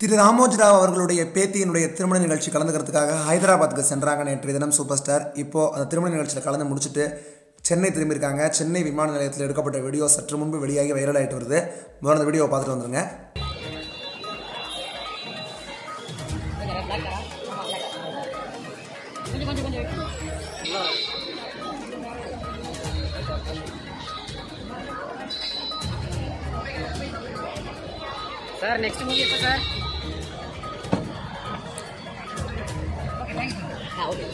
திரு ராமோஜி ராவ் அவர்களுடைய பேத்தியினுடைய திருமண நிகழ்ச்சி கலந்துக்கிறதுக்காக ஹைதராபாத்துக்கு சென்றாங்க நேற்று தினம் சூப்பர் ஸ்டார் இப்போது அந்த திருமண நிகழ்ச்சியில் கலந்து முடிச்சுட்டு சென்னை திரும்பியிருக்காங்க சென்னை விமான நிலையத்தில் எடுக்கப்பட்ட வீடியோ சற்று முன்பு வெளியாகி வைரல் ஆகிட்டு வருது முதல்ல அந்த வீடியோவை பார்த்துட்டு வந்துருங்க கொஞ்சம் கொஞ்சம் கொஞ்சம் சார் நெக்ஸ்ட் மூவி எப்போ சார் ஓகே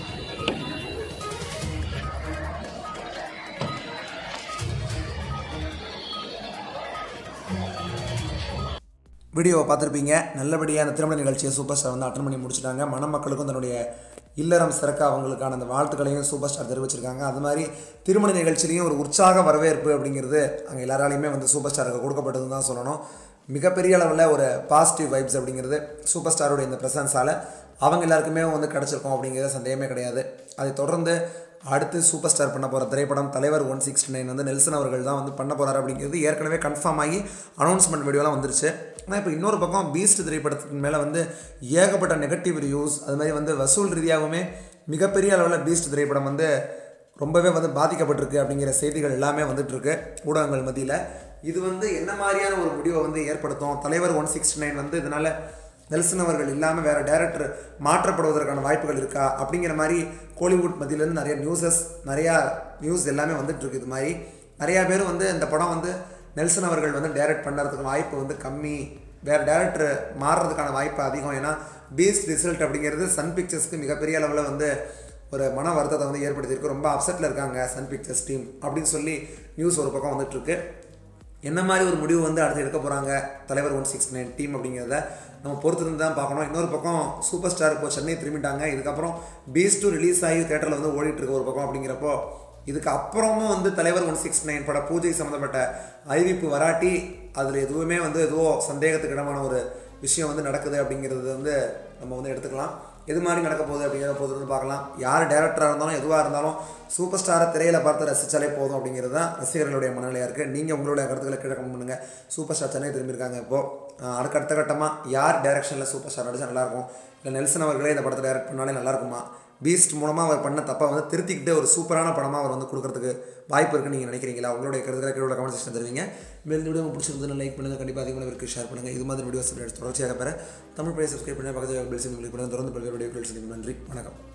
வீடியோவை பார்த்துருப்பீங்க நல்லபடியாக அந்த திருமண நிகழ்ச்சியை சூப்பர் ஸ்டார் வந்து அட்டன் பண்ணி முடிச்சிட்டாங்க மணமக்களுக்கும் தன்னுடைய இல்லறம் சிறக்க அவங்களுக்கான அந்த வாழ்த்துக்களையும் சூப்பர் ஸ்டார் தெரிவிச்சிருக்காங்க அது மாதிரி திருமண நிகழ்ச்சியிலையும் ஒரு உற்சாக வரவேற்பு அப்படிங்கிறது அங்கே எல்லாராலையுமே வந்து சூப்பர் ஸ்டாருக்கு கொடுக்கப்பட்டதுன்னு தான் சொல்லணும் மிகப்பெரிய அளவில் ஒரு பாசிட்டிவ் வைப்ஸ் அப்படிங்கிறது சூப்பர் ஸ்டாரோட இந்த ப்ரெசன்ஸால் அவங்க எல்லாருக்குமே வந்து கிடச்சிருக்கோம் அப்படிங்கிறது சந்தேகமே கிடையாது அதை தொடர்ந்து அடுத்து சூப்பர் ஸ்டார் பண்ண போகிற திரைப்படம் தலைவர் ஒன் சிக்ஸ்டி நைன் வந்து நெல்சன் அவர்கள் தான் வந்து பண்ண போகிறாரு அப்படிங்கிறது ஏற்கனவே கன்ஃபார்ம் ஆகி அனௌன்ஸ்மெண்ட் வீடியோலாம் வந்துருச்சு ஆனால் இப்போ இன்னொரு பக்கம் பீஸ்ட் திரைப்படத்துக்கு மேலே வந்து ஏகப்பட்ட நெகட்டிவ் ரிவ்யூஸ் அது மாதிரி வந்து வசூல் ரீதியாகவுமே மிகப்பெரிய அளவில் பீஸ்ட் திரைப்படம் வந்து ரொம்பவே வந்து பாதிக்கப்பட்டிருக்கு அப்படிங்கிற செய்திகள் எல்லாமே வந்துட்டு இருக்கு ஊடகங்கள் மத்தியில் இது வந்து என்ன மாதிரியான ஒரு முடிவை வந்து ஏற்படுத்தும் தலைவர் ஒன் சிக்ஸ்டி நைன் வந்து இதனால் நெல்சன் அவர்கள் இல்லாமல் வேறு டேரக்டர் மாற்றப்படுவதற்கான வாய்ப்புகள் இருக்கா அப்படிங்கிற மாதிரி கோலிவுட் மத்தியிலேருந்து நிறைய நியூஸஸ் நிறையா நியூஸ் எல்லாமே வந்துட்டு இருக்கு இது மாதிரி நிறையா பேர் வந்து இந்த படம் வந்து நெல்சன் அவர்கள் வந்து டைரக்ட் பண்ணுறதுக்கு வாய்ப்பு வந்து கம்மி வேறு டேரக்டர் மாறுறதுக்கான வாய்ப்பு அதிகம் ஏன்னா பீஸ்ட் ரிசல்ட் அப்படிங்கிறது சன் பிக்சர்ஸ்க்கு மிகப்பெரிய அளவில் வந்து ஒரு மன வருத்தத்தை வந்து ஏற்படுத்தியிருக்கு ரொம்ப அப்செட்டில் இருக்காங்க சன் பிக்சர்ஸ் டீம் அப்படின்னு சொல்லி நியூஸ் ஒரு பக்கம் வந்துட்டுருக்கு என்ன மாதிரி ஒரு முடிவு வந்து அடுத்து எடுக்க போகிறாங்க தலைவர் ஒன் சிக்ஸ் நைன் டீம் அப்படிங்கிறத நம்ம பொறுத்திருந்து தான் பார்க்கணும் இன்னொரு பக்கம் சூப்பர் ஸ்டார் இப்போ சென்னை திரும்பிட்டாங்க இதுக்கப்புறம் பீஸ்ட்டும் ரிலீஸ் ஆகி தேட்டரில் வந்து ஓடிட்டு இருக்க ஒரு பக்கம் அப்படிங்கிறப்போ இதுக்கு அப்புறமும் வந்து தலைவர் ஒன் சிக்ஸ் நைன் பட பூஜை சம்மந்தப்பட்ட அறிவிப்பு வராட்டி அதில் எதுவுமே வந்து எதுவோ சந்தேகத்துக்கு இடமான ஒரு விஷயம் வந்து நடக்குது அப்படிங்கிறது வந்து நம்ம வந்து எடுத்துக்கலாம் எது மாதிரி நடக்க போகுது அப்படிங்கிறத பொறுத்து வந்து பார்க்கலாம் யார் டேரக்டராக இருந்தாலும் எதுவாக இருந்தாலும் சூப்பர் ஸ்டாரை திரையில் பார்த்து ரசித்தாலே போதும் அப்படிங்கிறது தான் ரசிகர்களுடைய மனநிலையாக இருக்குது நீங்கள் உங்களுடைய கருத்துக்களை கீழே கமெண்ட் பண்ணுங்கள் சூப்பர் ஸ்டார் சென்னை திரும்பியிருக்காங்க இப்போது அதுக்கு அடுத்த கட்டமாக யார் டேரக்ஷனில் சூப்பர் ஸ்டார் நடிச்சா நல்லாயிருக்கும் இல்லை நெல்சன் அவர்களே இந்த படத்தை டைரக்ட் பண்ணாலே நல்லாயிருக்குமா பீஸ்ட் மூலமாக அவர் பண்ண தப்பை வந்து திருத்திக்கிட்டு ஒரு சூப்பரான படமாக அவர் வந்து கொடுக்கறதுக்கு வாய்ப்பு இருக்குன்னு நீங்கள் நினைக்கிறீங்களா உங்களுடைய கருத்துக்களை கீழே கமெண்ட் செக்ஷன் தருவீங்க மேலும் இந்த வீடியோ உங்களுக்கு பிடிச்சிருந்ததுன்னு லைக் பண்ணுங்கள் கண்டிப்பாக அதிகமாக பேருக்கு ஷேர் பண்ணுங்கள் இது மாதிரி வீடியோஸ் தொடர்ச்சியாக பெற தமிழ் பேர் சப்ஸ்கிரைப் பண்ணி பக்கத்தில் பெல் சிம்பிள் தொடர்ந்து பல்வேறு வீடியோக்கள் நன்றி வணக்கம்